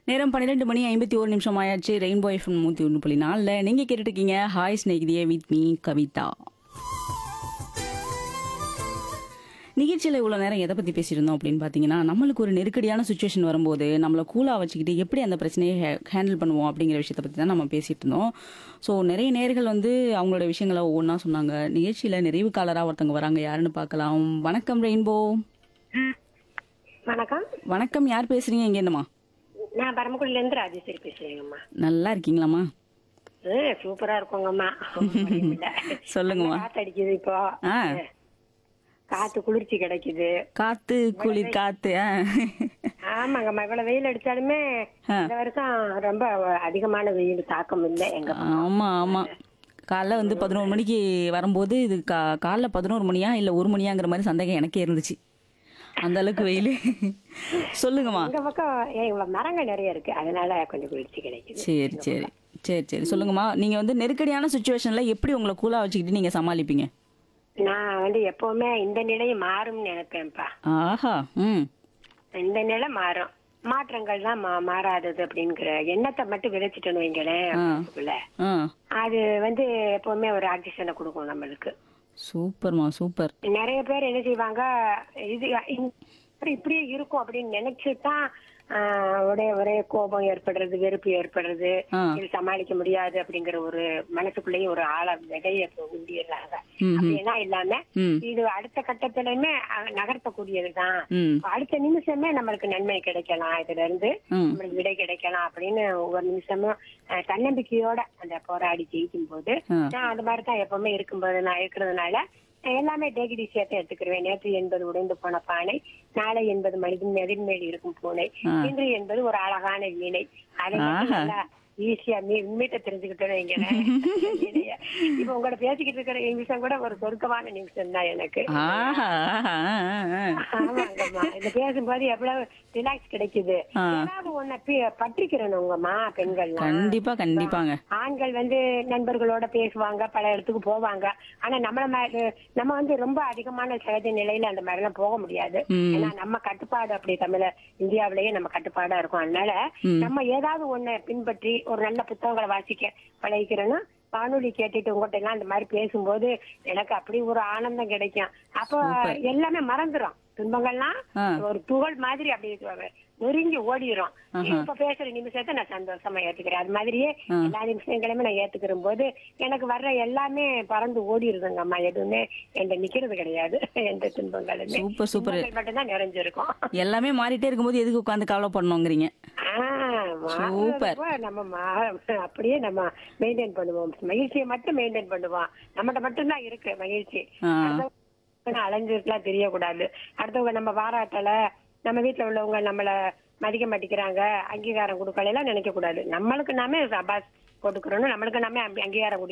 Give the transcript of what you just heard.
நேரம் பன்னிரெண்டு மணி ஐம்பத்தி ஒரு நிமிஷம் ஆயாச்சு ரெயின்போ எஃப்எம் நூற்றி ஒன்று புள்ளி நாலில் நீங்கள் கேட்டுட்டு இருக்கீங்க ஹாய் ஸ்நேகிதியே வித் மீ கவிதா நிகழ்ச்சியில் இவ்வளோ நேரம் எதை பற்றி பேசியிருந்தோம் அப்படின்னு பார்த்தீங்கன்னா நம்மளுக்கு ஒரு நெருக்கடியான சுச்சுவேஷன் வரும்போது நம்மளை கூலாக வச்சுக்கிட்டு எப்படி அந்த பிரச்சனையை ஹேண்டில் பண்ணுவோம் அப்படிங்கிற விஷயத்தை பற்றி தான் நம்ம பேசிட்டு இருந்தோம் ஸோ நிறைய நேர்கள் வந்து அவங்களோட விஷயங்களை ஒவ்வொன்றா சொன்னாங்க நிகழ்ச்சியில் நிறைவு காலராக ஒருத்தவங்க வராங்க யாருன்னு பார்க்கலாம் வணக்கம் ரெயின்போ வணக்கம் வணக்கம் யார் பேசுறீங்க இங்கே என்னம்மா நான் பரமக்குடில இருந்து ராஜேஸ்வரி பேசுறேங்கம்மா நல்லா இருக்கீங்களாம்மா ஆ, சூப்பரா இருக்குங்கம்மா சொல்லுங்கம்மா காத்து அடிக்குது இப்போ ஆ காத்து குளிர்ச்சி கிடைக்குது காத்து குளிர் காத்து ஆ. ஆமாங்கம்மா இவ்வளவு வெயில் அடிச்சாலுமே இந்த வருஷம் ரொம்ப அதிகமான வெயில் தாக்கம் இல்லை எங்க ஆமா ஆமா காலைல வந்து பதினோரு மணிக்கு வரும்போது இது கா காலைல பதினோரு மணியா இல்ல ஒரு மணியாங்கிற மாதிரி சந்தேகம் எனக்கே இருந்துச்சு அந்த அளவுக்கு வெயில் சொல்லுங்கம்மா எங்க பக்கம் ஏ, மரங்கள் நிறைய இருக்கு அதனால கொஞ்சம் குளிர்ச்சி கிடைக்குது சரி சரி சரி சரி சொல்லுங்கம்மா நீங்க வந்து நெருக்கடியான சுச்சுவேஷன்ல எப்படி உங்களை கூலா வச்சுக்கிட்டு நீங்க சமாளிப்பீங்க நான் வந்து எப்பவுமே இந்த நிலை மாறும்னு நினைப்பேன்ப்பா ஆஹா ம் இந்த நிலை மாறும் மாற்றங்கள் தான் மா- மாறாதது அப்படிங்கிற எண்ணத்தை மட்டும் விதைச்சிட்டோன்னு வைங்களேன் மனசுக்குள்ள. ஆ அது வந்து எப்பவுமே ஒரு ஆக்சிஜனை கொடுக்கும் நம்மளுக்கு சூப்பர்மா சூப்பர் நிறைய பேர் என்ன செய்வாங்க இது இந்த- இப்படியே இருக்கும் அப்படின்னு நினைச்சுதான் ஆஹ், ஒரே ஒரே கோபம் ஏற்படுறது வெறுப்பு ஏற்படுறது ஆ. இது சமாளிக்க முடியாது அப்படிங்கிற ஒரு மனசுக்குள்ளேயும் ஒரு ஆழ விதைய உண்டிடுறாங்க ம், ம். அப்படியெல்லாம் இல்லாம ம் இது அடுத்த கட்டத்திலயுமே அஹ், நகர்த்தக்கூடியதுதான் ம் அடுத்த நிமிஷமே நம்மளுக்கு நன்மை கிடைக்கலாம் இதுல இருந்து ம் நம்மளுக்கு விடை கிடைக்கலாம் அப்படின்னு ஒவ்வொரு நிமிஷமும் அஹ், தன்னம்பிக்கையோட அந்த போராடி ஜெயிக்கும் போது ஆ. நான் அது மாதிரி தான் எப்பவுமே இருக்கும்போது நான் இருக்கிறதுனால நான் எல்லாமே டேகிடி சேர்த்து எடுத்துக்கிருவேன் நேற்று என்பது உடைந்து போன பானை நாளை என்பது மனிதன் எதிர்மேல் இருக்கும் பூனை ஆ. இன்று என்பது ஒரு அழகான வீணை அதை மட்டும் ஆஹா. நல்லா ஈஸியா மீ உண்மையிட்ட தெரிஞ்சுக்கிட்டோன்னு வைங்களேன் வீணைய. இப்ப உங்களோட பேசிக்கிட்டு இருக்கிற நிமிஷம் கூட ஒரு சொர்க்கமான நிமிஷம் தான் எனக்கு ஆஹா ஆஹா ஆ, ஆ. ஆமாங்கம்மா இத பேசும்போது எவ்வளவு ரிலாக்ஸ் கிடைக்குது ஆ. ஏதாவது ஒண்ணு பி- பற்றிக்கிறணுங்கம்மா பெண்கள்லாம் கண்டிப்பா கண்டிப்பாங்க ஆண்கள் வந்து நண்பர்களோட பேசுவாங்க பல இடத்துக்கு போவாங்க ஆனா நம்மள மா- நம்ம வந்து ரொம்ப அதிகமான சகஜ நிலையில அந்த மாதிரி எல்லாம் போக முடியாது ம். ஏன்னா நம்ம கட்டுப்பாடு அப்படி தமிழ இந்தியாவிலேயே நம்ம கட்டுப்பாடா இருக்கும் அதனால ம். நம்ம ஏதாவது ஒண்ணு பின்பற்றி ஒரு நல்ல புத்தகங்களை வாசிக்க பழகிக்கிறோன்னா வானொலி கேட்டுட்டு உங்ககிட்ட எல்லாம் அந்த மாதிரி பேசும்போது எனக்கு அப்படி ஒரு ஆனந்தம் கிடைக்கும் அப்போ எல்லாமே மறந்துரும் துன்பங்கள்லாம் ஆ. ஒரு துகள் மாதிரி அப்படி நெருங்கி ஓடிரும் இப்ப பேசுற நிமிஷத்தை நான் சந்தோஷமா ஏத்துக்கிறேன் அது மாதிரியே எல்லா நிமிஷங்களுமே நான் ஏத்துக்கிற போது எனக்கு வர்ற எல்லாமே பறந்து ஓடிடுதுங்க அம்மா எதுவுமே என்கிட்ட நிக்கிறது கிடையாது எந்த துன்பங்களுமே சூப்பர் சூப்பர் துன்பங்கள் மட்டும்தான் நிறைஞ்சிருக்கும் எல்லாமே மாறிட்டே இருக்கும்போது எதுக்கு உட்காந்து கவலைப்படணுங்கிறீங்க ஆஹ் மாறுறப்ப நம்ம மா- அப்படியே நம்ம மெயின்டைன் பண்ணுவோம் மகிழ்ச்சியை மட்டும் மெயின்டைன் பண்ணுவோம் நம்மகிட்ட மட்டும்தான் இருக்கு மகிழ்ச்சி ஆ. அடுத்தவங்க அலைஞ்சிருக்கலாம் தெரியக்கூடாது அடுத்தவங்க நம்ம பாராட்டல நம்ம வீட்டுல உள்ளவங்க நம்மள மதிக்க மாட்டேங்கிறாங்க அங்கீகாரம் கொடுக்கல எல்லாம் நினைக்க கூடாது நம்மளுக்கு நாமே சபாஸ் போட்டுக்கிறோம் நம்மளுக்கு நாமே அங்கீகாரம்